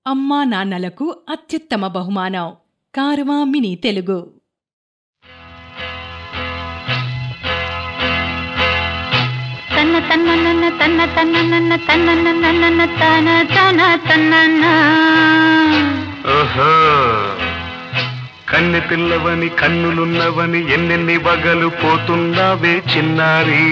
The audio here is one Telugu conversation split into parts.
అమ్మా నాన్నలకు అత్యుత్తమ బహుమానం కారవా మినీ తెలుగు తన్న తన్న నన్న తన్న తన్న నన్న తన్న నన్న నన్న తన తన తన్న ఓహో కన్నె పిల్లవని కన్నులున్నవని ఎన్నెన్ని వగలు పోతున్నావే చిన్నారి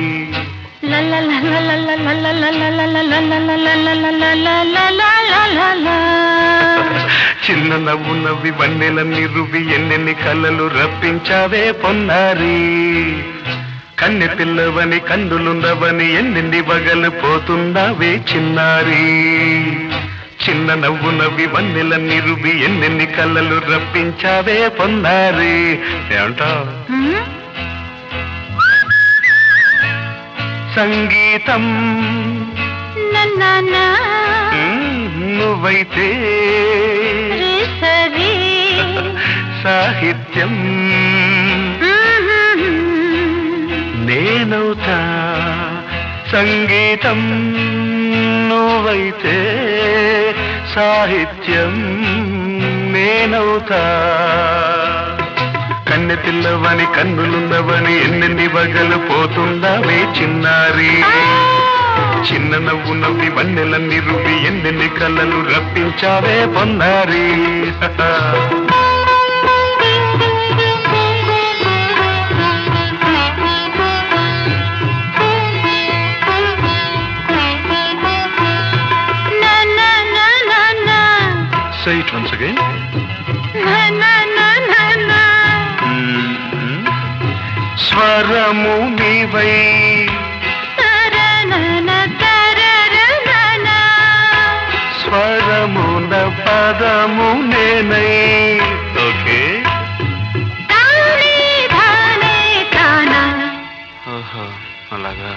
చిన్న నవ్వు నవ్వి వన్నెలన్నీ రువి ఎన్నెన్ని కళ్ళలు రప్పించావే పొన్నారి కన్నె పిల్లవని కన్నులున్నవని ఎన్నెన్ని వగలు పోతున్నావే చిన్నారి చిన్న నవ్వు నవ్వి వన్నెలన్నీ రువి ఎన్నెన్ని కళ్ళలు రప్పించావే పొన్నారి ఏమంటావు సంగీతం మ్మ్, నువ్వైతే సరి సాహిత్యం నేనవుతా సంగీతం నువ్వైతే సాహిత్యం నేనవుతా కన్నె పిల్లవని కన్నులున్నవని ఎన్నెన్ని వగలు పోతుందావే చిన్నారి చిన్న నవ్వు నవ్వి వన్నెలన్నీ రువి ఎన్నెన్ని కళ్ళలు రప్పించావే పొన్నారి Say it once again. స్వరము నీవై స్వరమున పదము నేనై ఓకే అలాగా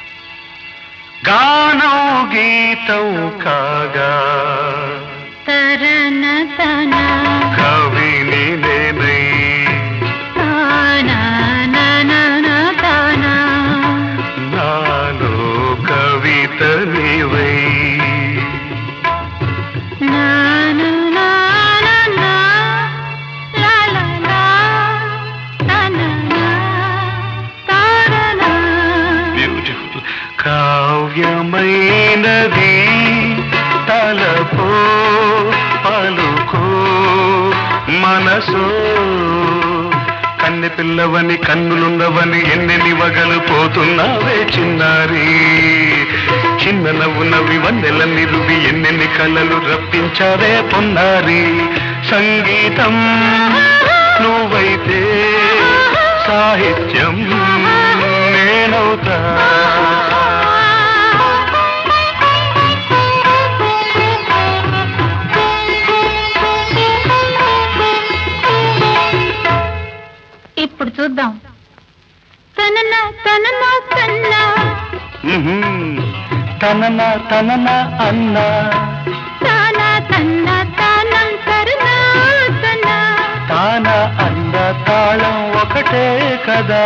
గానం గీతం కాగా తరన తన కవిని నేనై తానా నన తానా నాలో కవిత నీవై నాను నానా నా లా లా లా తన నా తారనా బ్యూటిఫుల్ కావ్యమైనది తలపో పలుకో మనసో కన్నె పిల్లవని కన్నులున్నవని ఎన్నెన్ని వగలు పోతున్నావే చిన్నారి చిన్న నవ్వు నవ్వి వందెలన్ని రువి ఎన్నెన్ని కళ్ళలు రప్పించావే పొన్నారి సంగీతం నువ్వైతే సాహిత్యం నేనవుతా ఇప్పుడు చూద్దాం తనన తనన తన్న మ్మ్హ్మ్. తనన తనన అన్న తాన తన్న తానం కరుణ తన తాన అన్న తాళం ఒకటే కదా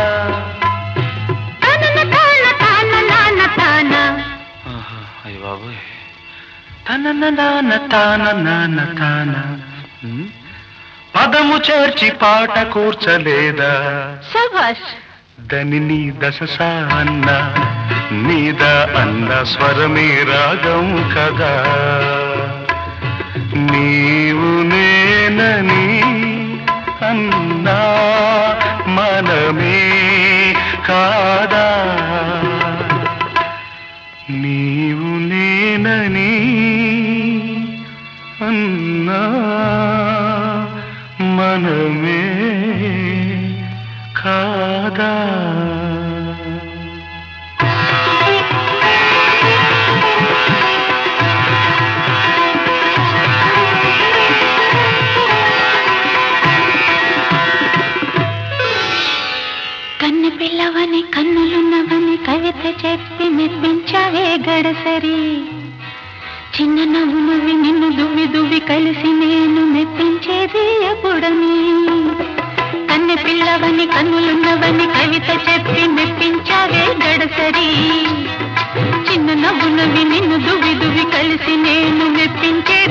తనన తాన తాన నాన తాన అయ్య బాబోయ్ తనన నాన్న తాన నాన్న తాన మ్? పదము చేర్చి పాట కూర్చలేదా శభాష్ దని దశ అన్న మీద అన్న స్వరమే రాగం కదా నీవు నేనని అన్నా మనమే కాదా నీవు నేనని అన్నా మనమే కాదా కన్ను పిల్లవని కన్నులున్నవని కవిత చెప్పి మెప్పించావే గడసరి చిన్న నవ్వు నువ్వి నిన్ను దువ్వి దువ్వి కలిసి నేను మెప్పించేది ఎప్పుడని కన్నె పిల్లవని కన్నులున్నవని కవిత చెప్పి మెప్పించావే గడసరి చిన్న నవ్వు నవ్వి నిన్ను దువ్వి దువ్వి కలిసి నేను మెప్పించేది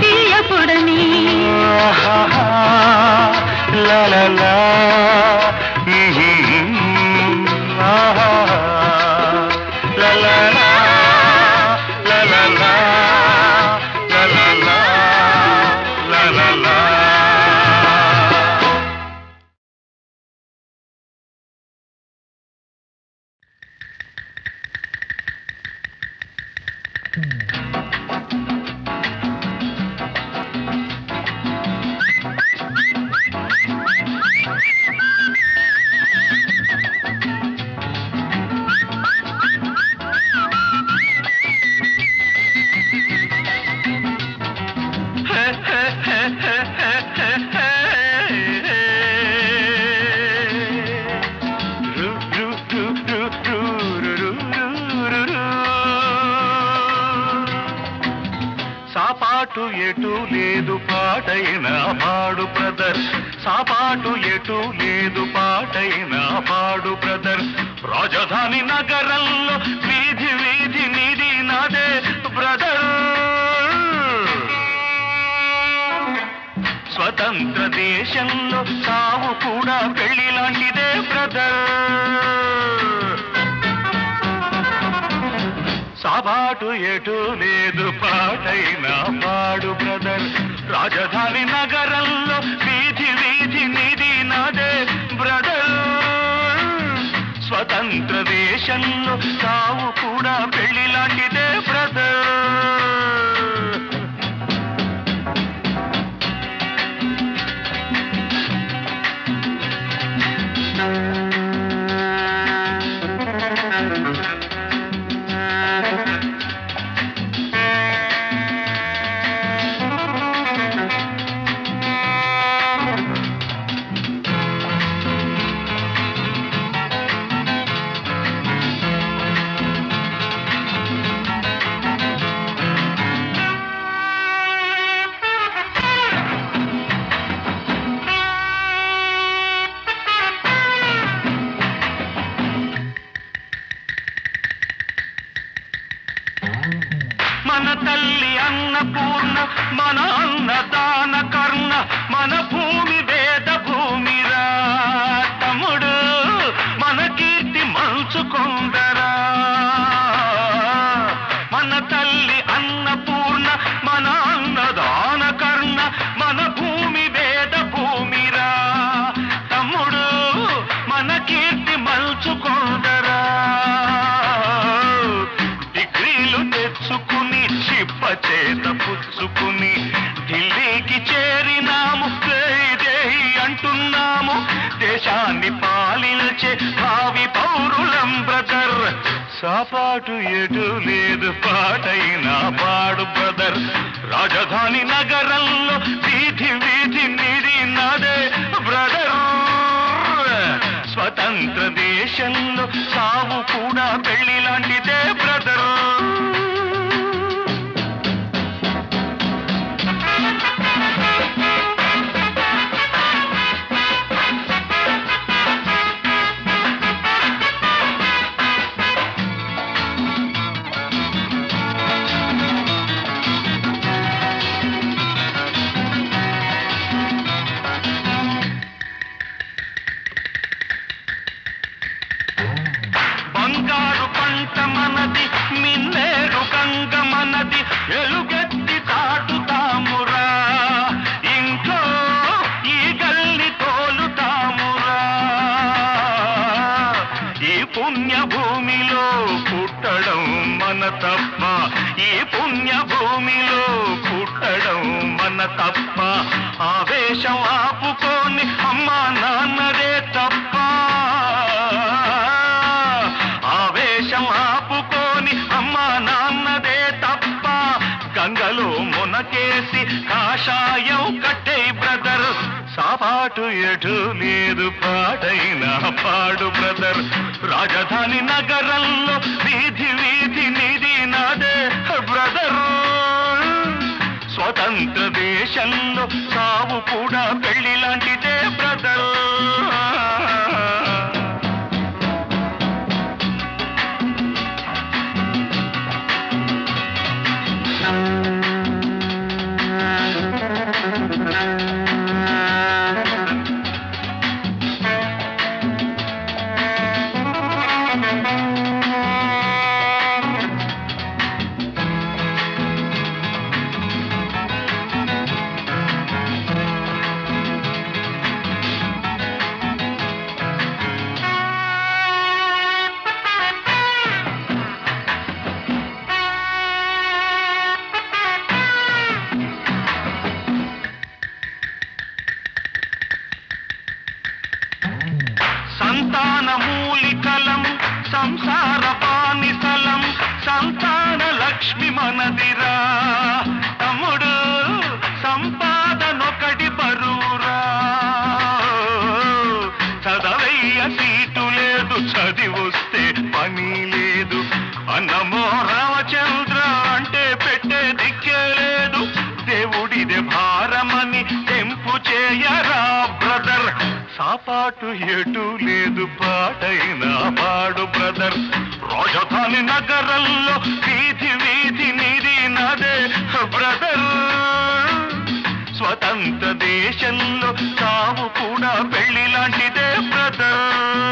సాపాటు ఎటు లేదు పాటైన పాడు బ్రదర్ సాపాటు ఎటు లేదు పాటైన పాడు బ్రదర్ రాజధాని నగరంలో వీధి వీధి నిధి నాదే బ్రదర్ స్వతంత్ర దేశంలో సావు కూడా పెళ్లి లాంటిదే బ్రదర్ సాబాటు ఎటు లేదు పాటైనా పాడు బ్రదర్ రాజధాని నగరంలో వీధి వీధి నిధి నాదే బ్రదర్ స్వతంత్ర దేశంలో సావు కూడా పెళ్లి లాంటిదే బ్రదర్ మన తల్లి అన్నపూర్ణ మన అన్నదాన కర్ణ మన భూమి వేద భూమిరా తమ్ముడు మన కీర్తి మంచుకొందరా మన తల్లి అన్నపూర్ణ మన అన్నదాన కర్ణ మన భూమి వేద భూమిరా తమ్ముడు మన కీర్తి మలుచుకోదరా డిగ్రీలు తెచ్చుకుని చిప్ప చేత పుచ్చుకుని ఢిల్లీకి చేరినాము జై జై అంటున్నాము దేశాన్ని పాలించే భావి పౌరులం బ్రదర్ సాపాటు ఎటు లేదు పాటైనా పాడు బ్రదర్ రాజధాని నగరంలో వీధి వీధి నిడి నాదే బ్రదర్ స్వతంత్ర దేశంలో సావు కూడా పెళ్లి లాంటిదే బ్రదర్ బంగారు పంట మనది మిన్నేరు గంగ మనది ఎలుగెత్తి తాటుతామురా ఇంట్లో ఈ గల్లి తోలుతామురా ఈ పుణ్య భూమిలో పుట్టడం మన తప్ప ఈ పుణ్య భూమిలో పుట్టడం మన తప్ప ఆవేశం ఆపుకొని అమ్మా నాన్నదే తప్ప ఆవేశం ఆపుకొని అమ్మా నాన్నదే తప్ప గంగలో మునకేసి కాషాయం కట్టే బ్రదర్ సాపాటు ఎటు లేదు పాటైనా పాడు బ్రదర్ రాజధాని నగరంలో వీధి వీధి నిధి నాదే బ్రదర్ స్వతంత్ర దేశంలో సావు కూడా పెళ్లి లాంటిదే బ్రదర్ సాపాటు ఎటు లేదు పాటైనా పాడు బ్రదర్ రాజధాని నగరంలో వీధి వీధి నీది నాదే బ్రదర్ స్వతంత్ర దేశంలో సావు కూడా పెళ్లి లాంటిదే బ్రదర్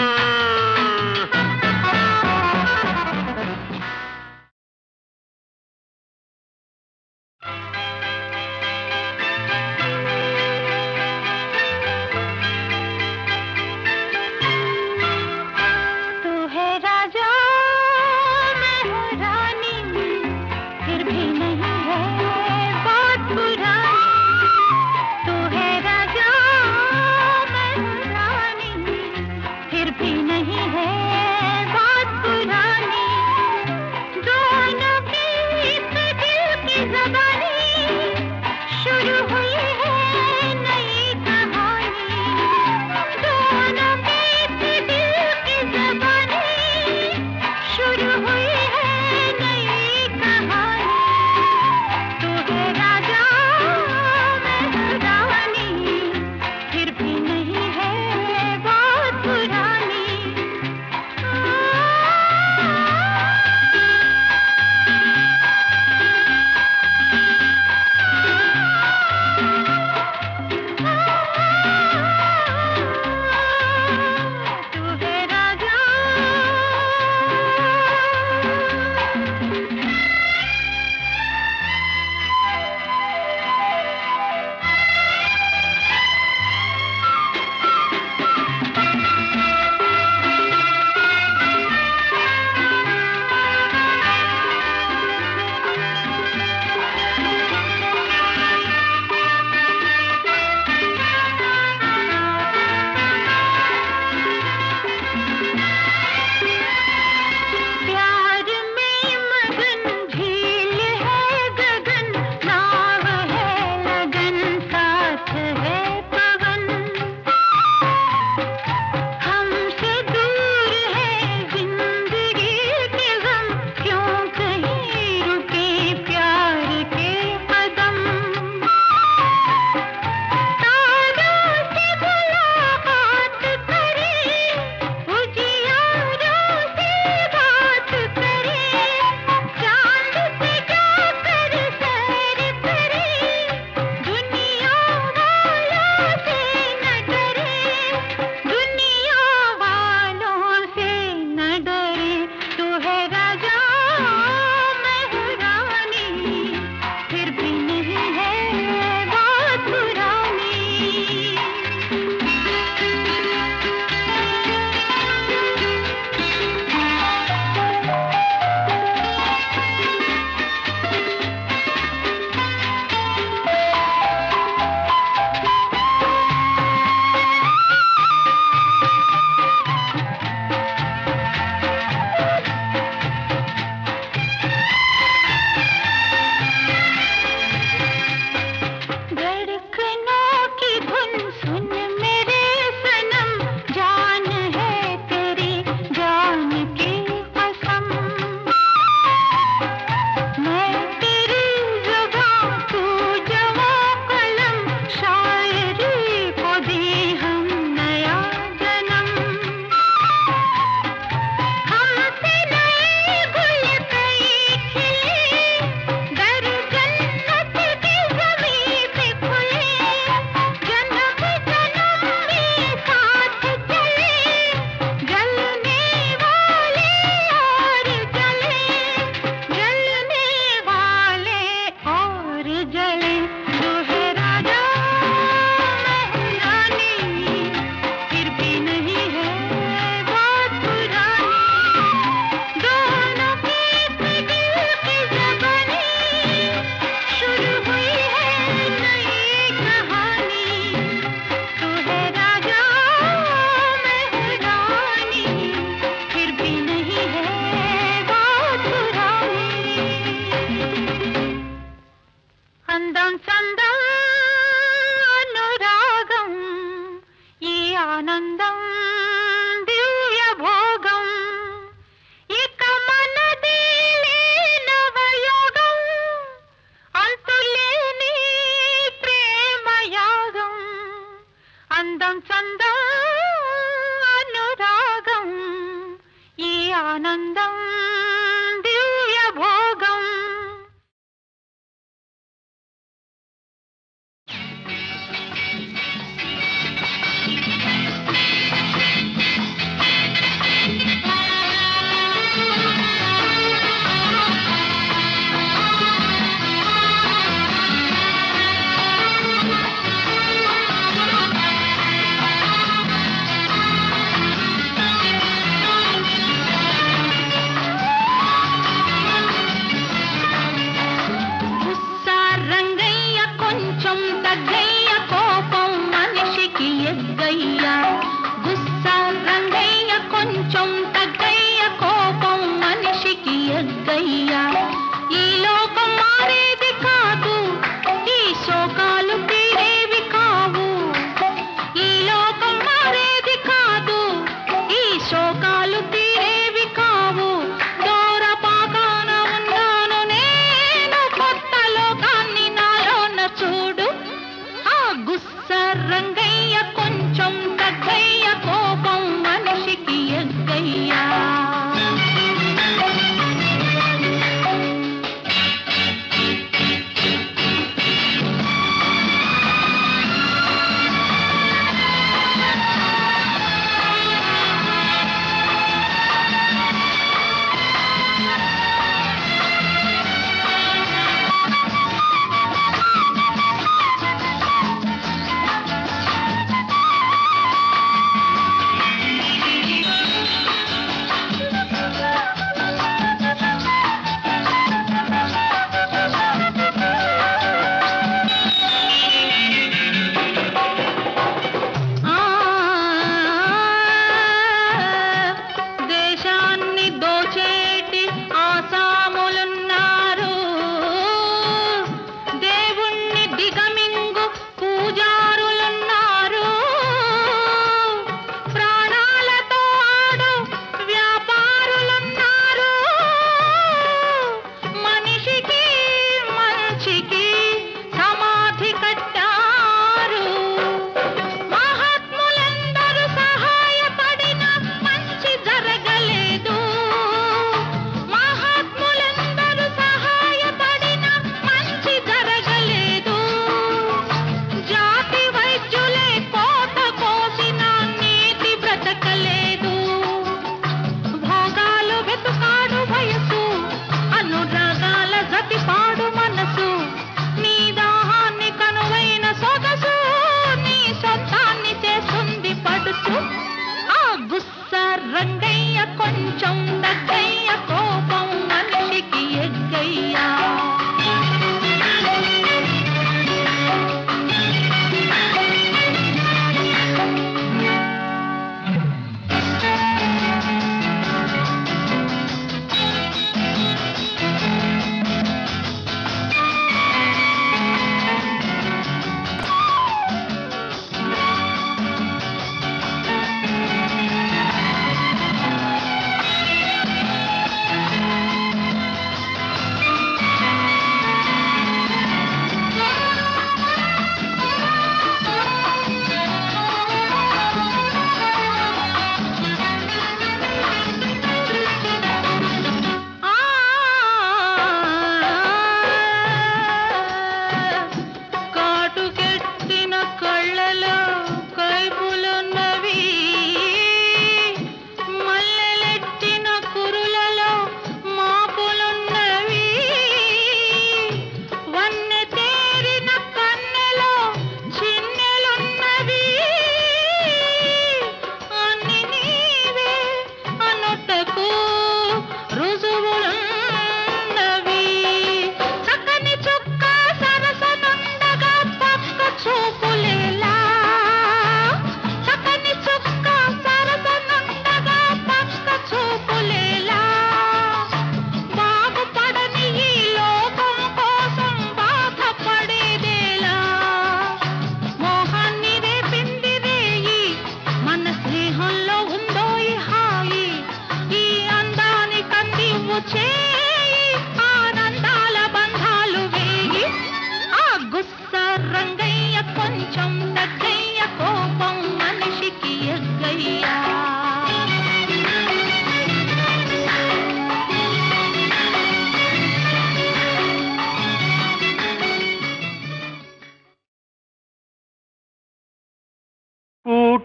तू है राजा मैं हूँ रानी फिर भी नहीं है बात पुरानी तू है राजा मैं हूँ रानी फिर भी नहीं है बात पुरानी दोनों की इस दिल की जबानी शुरू हुई है नई कहानी दोनों के इस दिल की जबानी शुरू हुई है नई कहानी तू है राजा मैं हूँ रानी फिर भी नहीं है बात पुरानी तू है राजा प्यार में मगन झील है गगन नाव है लगन साथ है पवन हमसे दूर है जिंदगी के गम क्यों कहीं रुके प्यार के कदम तारों से मुलाकात करें उजियारों से बात करें चांद पे जाकर सैर करें दुनिया वालों से न डरे दुनिया वालों से न डरे तू है राजा मैं हूँ रानी फिर भी नहीं है बात पुरानी धड़कनों की धुन सुन मेरे सनम जान है तेरी जान की कसम मैं तेरी जुबां तू जवा कलम शायरी को दी हम नया जन्म हमसे नए गुल कई खिले दर जन्नत की ज़मीं पे खुले जन्म जन्म में साथ चले जलने वाले और जले जलने वाले और जले तू है राजा मैं हूँ रानी फिर भी नहीं है बात पुरानी दोनों के इस दिल की जबानी शुरू हुई है नई कहानी तू है राजा मैं हूँ रानी फिर भी नहीं है बात पुरानी అందం చందం అనురాగం ఈ ఆనందం దివ్య భోగం ఇక మనది నవయోగం అంతులేని ప్రేమ యాగం అందం చందం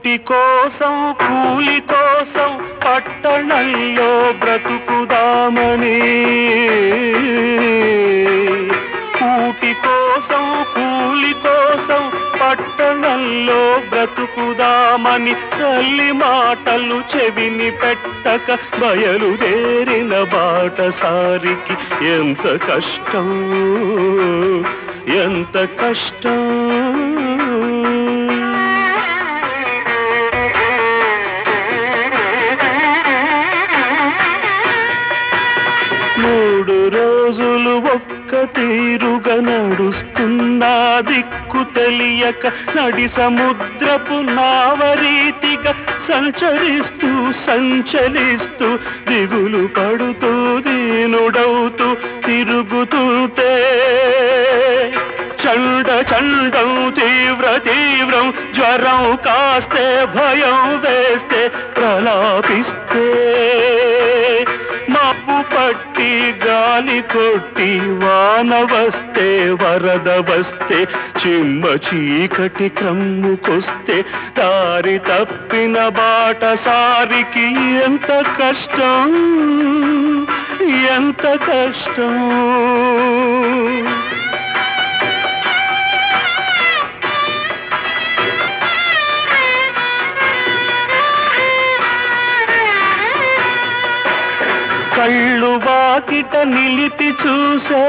కూటి కోసం కూలి కోసం పట్టణంలో బ్రతుకుదామని కూటి కోసం కూలి కోసం పట్టణంలో బ్రతుకుదామని తల్లి మాటలు చెవిని పెట్టక బయలుదేరిన బాటసారికి ఎంత కష్టం ఎంత కష్టం మూడు రోజులు ఒక్క తీరుగా నడుస్తున్నా దిక్కు తెలియక నడి సముద్రపు నావరీతిగా సంచరిస్తూ సంచలిస్తూ దిగులు పడుతూ దీనుడవుతూ తిరుగుతుంటే చండ చండం తీవ్ర తీవ్రం జ్వరం కాస్తే భయం వేస్తే ప్రలాపిస్తే మబ్బు పట్టి గాలి కొట్టి వాన వస్తే వరద వస్తే చిమ్మ చీకటి క్రమ్ముకొస్తే దారి తప్పిన బాట సారికి ఎంత కష్టం ఎంత కష్టం కళ్ళు వాకిట నిలిపి చూసే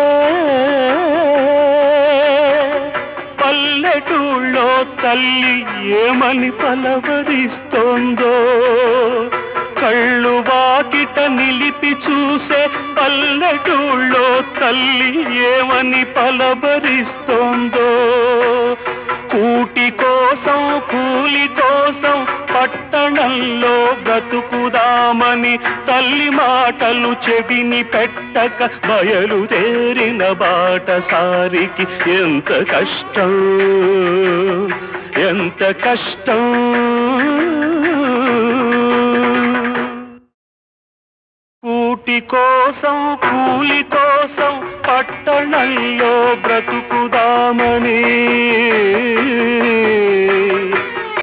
పల్లెటూళ్ళో తల్లి ఏమని పలవరిస్తోందో కళ్ళు వాకిట నిలిపి చూసే పల్లెటూళ్ళో తల్లి ఏమని పలవరిస్తోందో కూటి కోసం కూలి కోసం పట్టణంలో బ్రతుకుదామని తల్లి మాటలు చెవిని పెట్టక బయలుదేరిన బాటసారికి ఎంత కష్టం ఎంత కష్టం కూటి కోసం కూలి కోసం పట్టణంలో బ్రతుకుదామని